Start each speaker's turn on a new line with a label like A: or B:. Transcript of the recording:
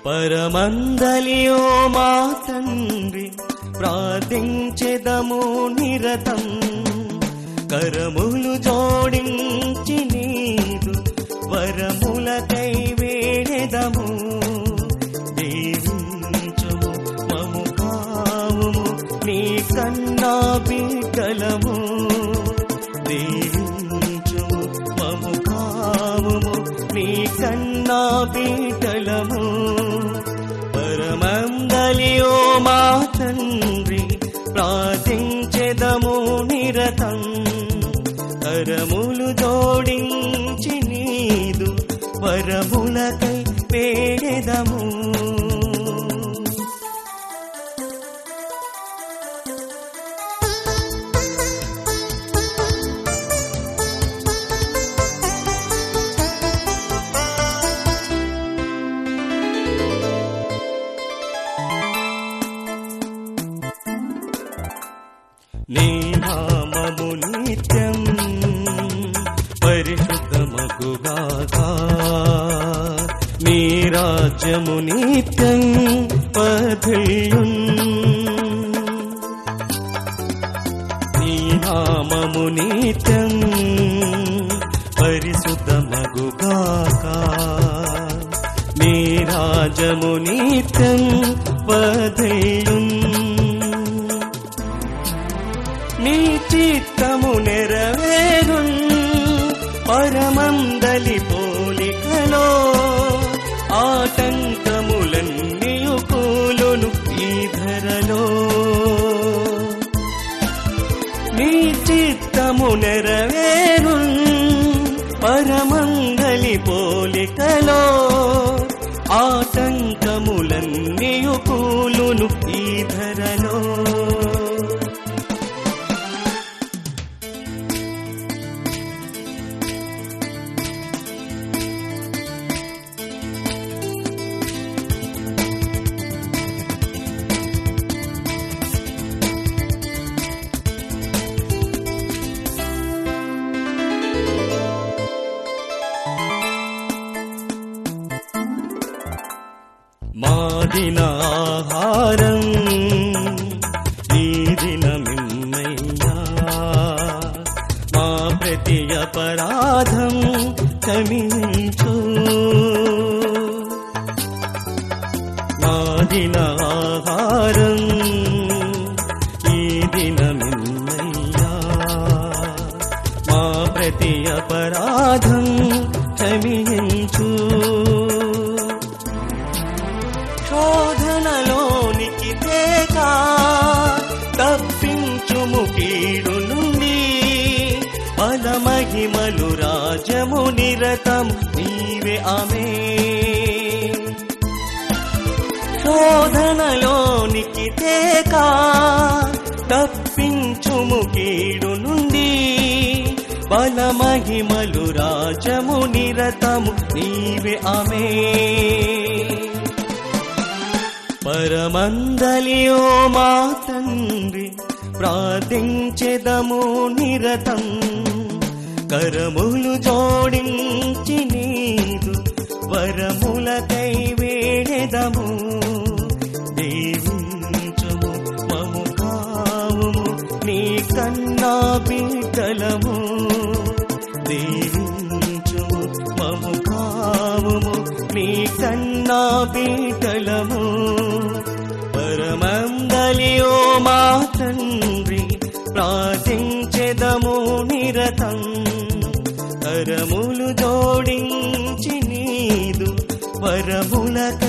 A: పరమందలియో మా తండ్రి ప్రార్థించెదము నిరతం కరములు జోడించి నీదు వరములకై వేడెదము దీవించుము మము కావుము నీ కన్నా బిడ్డలము దీవించుము మము కావుము నీ కన్నా బిడ్డలము పరమందలియో మా తండ్రి ప్రార్థించెదము నిరతం కరములు జోడించి నీదు వరములకై పేడెదము నీ నామము నిత్యం పరిశుద్ధమగుగాక నీ రాజ్యము నిత్యం పధిల్లున్ నీ నామము నిత్యం పరిశుద్ధమగుగాక నీ రాజము నిత్యం పధిల్లున్ నీ చిత్తము నెరవేరు పరమందలి పోలికలో ఆటంకములన్నీయు కూలును ఈ ధరలో నీ చిత్తము నెరవేరు పరమంగలి పోలికలో ఆటంకములన్నీయు కూలును ఈ ధరలో మాదిన ఆహారం ఈ దినమిన్నయ్యా మా ప్రతి అపరాధం క్షమించు మాదిన ఆహారం ఈ దినమిన్నయ్యా మా ప్రతి అపరాధం క్షమించు శోధనలోనికి తేక తప్పించుము కీడు నుండి బలమహిమలు రాజము నిరతం నీవే ఆమె శోధనలోనికి తేక తప్పించుము కీడు నుండి బలమహిమలు రాజము నిరతము నీవే ఆమె పరమందలియో మా తండ్రి ప్రార్థించెదము నిరతం కరములు జోడించి నీదు వరములకై వేడెదము దీవించుము మము కావుము నీ కన్నా బిడ్డలము దీవించుము మము కావుము నీ కన్నా బిడ్డలము పరమందలియో మా తండ్రి ప్రార్థించెదము నిరతం కరములు జోడించి నీదు వరములక